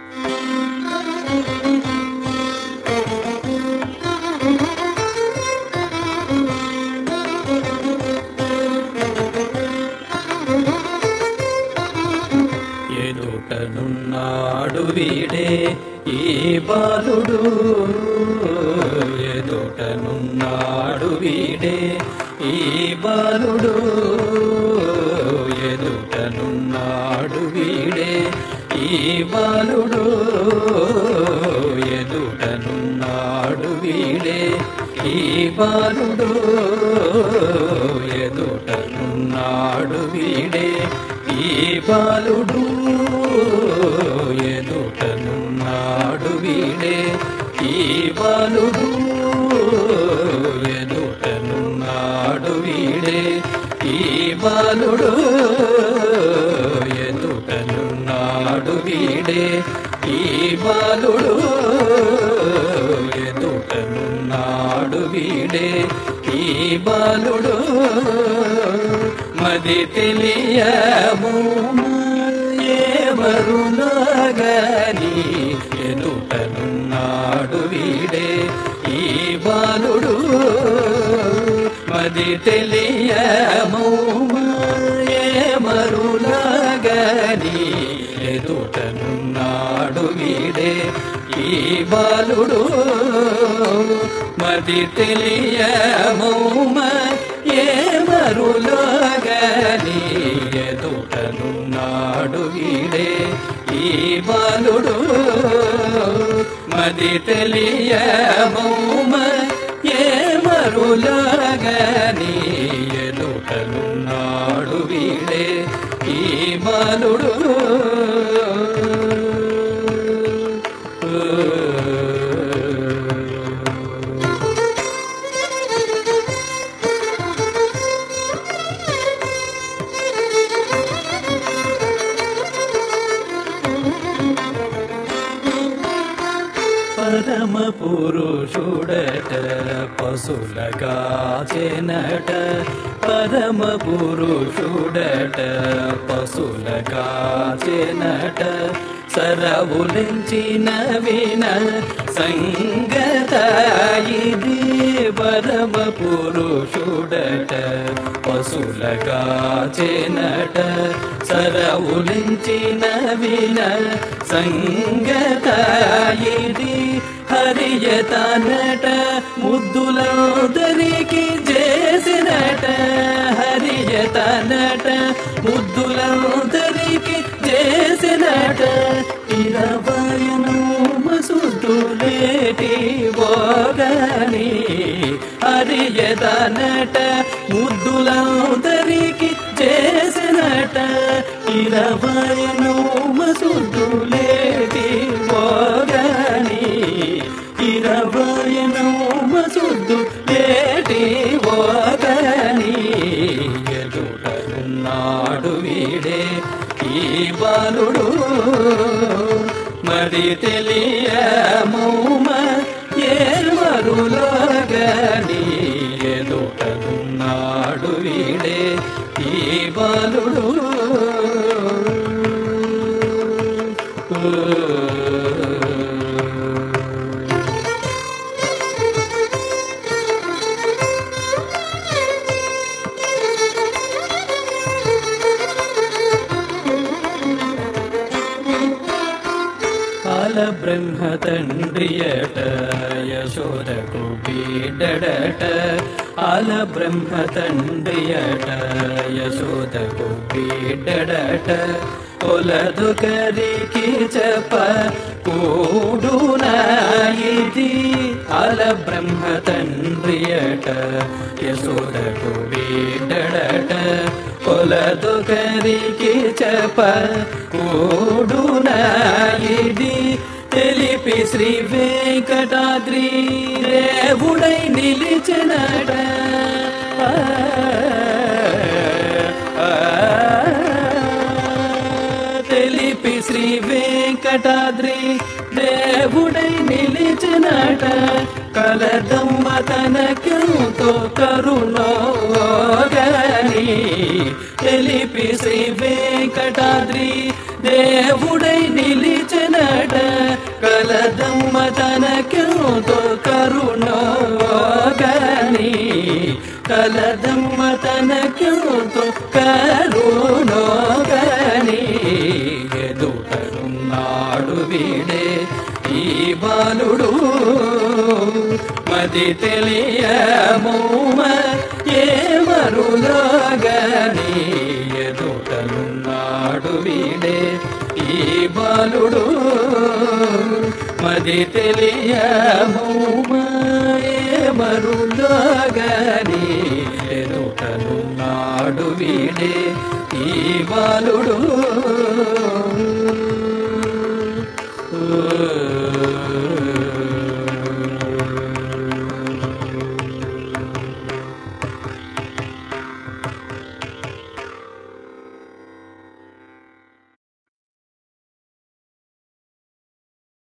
ఎదుటనున్నాడు వీడే ఈ బాలుడు ఎదుటనున్నాడు వీడే ఈ బాలుడు ఎదుటనున్నాడు వీడే ఈ బాలుడు ఎదుటనున్నాడు వీడే ఈ బాలుడు ఎదుటనున్నాడు వీడే ఈ బాలుడు ఎదుటనున్నాడు వీడే ఈ బాలుడు ఎదుటనున్నాడు వీడే ఈ బాలుడు ఎదుటనున్నాడు వీడే ఈ బాలుడు ఎదుటనున్నాడు వీడే ఈ బాలుడు మది తెలియము ఎవరులాగని ఎదుటనున్నాడు వీడే ఈ బాలుడు మది తెలియము మరులాగని ఎదుటనున్నాడు వీడే ఈ బాలుడు మది తెలియమౌమ ఏ మరులాగని ఎదుటనున్నాడు వీడే ఈ బాలుడు మది తెలియమౌమ ఏ మరులాగని ఎదుటనున్నాడు వీడే ఈ బాలుడు పరమ పురుషుడట పశులగా చెనట పరమ పురుషుడట పశులగా చెనట సరవులించిన విన సంగత ఇది పరమ పురుషుడట పశులగా చెనట సరవులించిన విన సంగత ఇది హరియతనట ముద్దులందరికి చేసినట హరియతనట ముద్దులందరికి చేసినట ఇరవయను మసుద్దులేటి బోగని హరియతనట ముద్దులందరికి చేసినట ఇరవయను మసుద్దులేటి బోగని ఇరవయను మసుద్దు లేటి బోగని ఎదుటన్నాడు వీడే ఈ బాలుడు మరి తెలియమౌమ ఏర్మరులాగని ఎదుటనున్నాడు వీడే ఈ బాలుడు కాల బ్రహ్మ తండ్రియట యశోదకు బీడడట ఆల బ్రహ్మ తండ్రియట యశోదకు బీడడట కొలదు కరికి చెప్ప కూడునా ఇది ఆల బ్రహ్మ తండ్రియట యశోదకు బీడడట కొలదు కరికి చెప్ప కూడునా ఇది తెలిపి శ్రీ వెంకటాద్రి రేవుడై నిలిచినట తెలిపి శ్రీ వెంకటాద్రి దేవుడై నిలిచినట కలదమ్మ తనకెంతో కరుణోగని తెలిపి శ్రీ వెంకటాద్రి దేవుడై నిలిచినట కలదమ్మ తనకెంతో కరుణోగని కలదమ్మ తనకెంతో కరుణోగని ఎదుటనున్నాడు వీడే ఈ బాలుడు మది తెలియమోమ ఏ మరులోగని ఎదుటనున్నాడు వీడే ఈ బాలుడు మది తెలియమోమ ఏ మరులోగని ఎదుటనున్నాడు వీడే ఈ బాలుడు